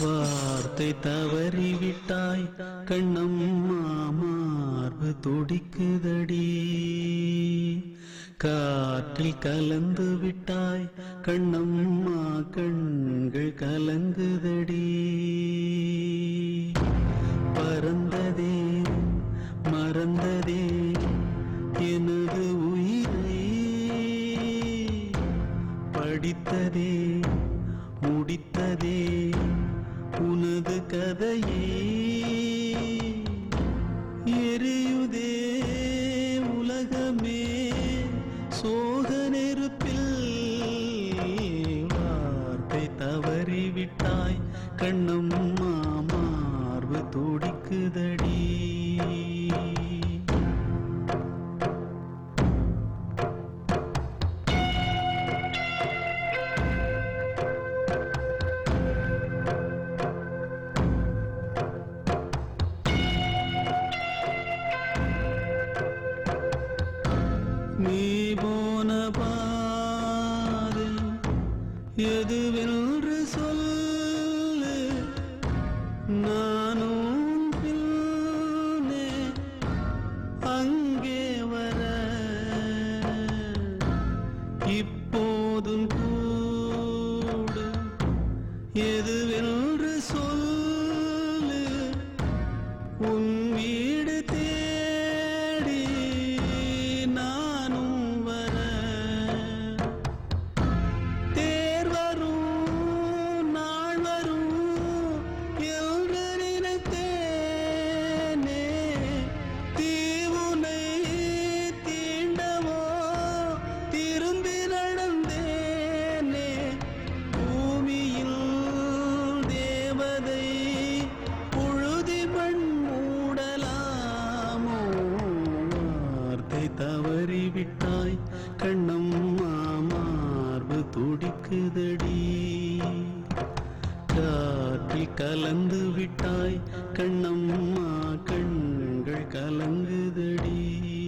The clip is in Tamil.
வார்த்தை தவறிவிட்டாய் கண்ணம்மா மார்பு துடிக்குதடி காற்றில் கலந்து விட்டாய் கண்ணம்மா கண்கள் கலங்குதடி பறந்ததே மறந்ததே எனது உயிரை படித்ததே முடித்ததே உனது கதையே எரியுதே உலகமே சோக நெருப்பில் வார்த்தை தவறிவிட்டாய் கண்ணம்மா மார்பு துடிக்குதடி நீ போன பாதை எதுவென்று சொல்லு நானும் பின்னே அங்கே வர இப்போதும் கூட எதுவென்று சொல்லு உன் வீடு தேடி நானும் வர தேர் வரும் நாள் வரும் என்று நினைத்தேனே தீவுனை தீண்டவோ திரும்பி நடந்தேனே பூமியில் தேவதை புழுதி மண் மூடலாமோ வார்த்தை தவறிவிட்டாய் கண்ணம்மா மார்பு துடிக்குதடி காற்றில் கலந்து விட்டாய் கண்ணம்மா கண்கள் கலங்குதடி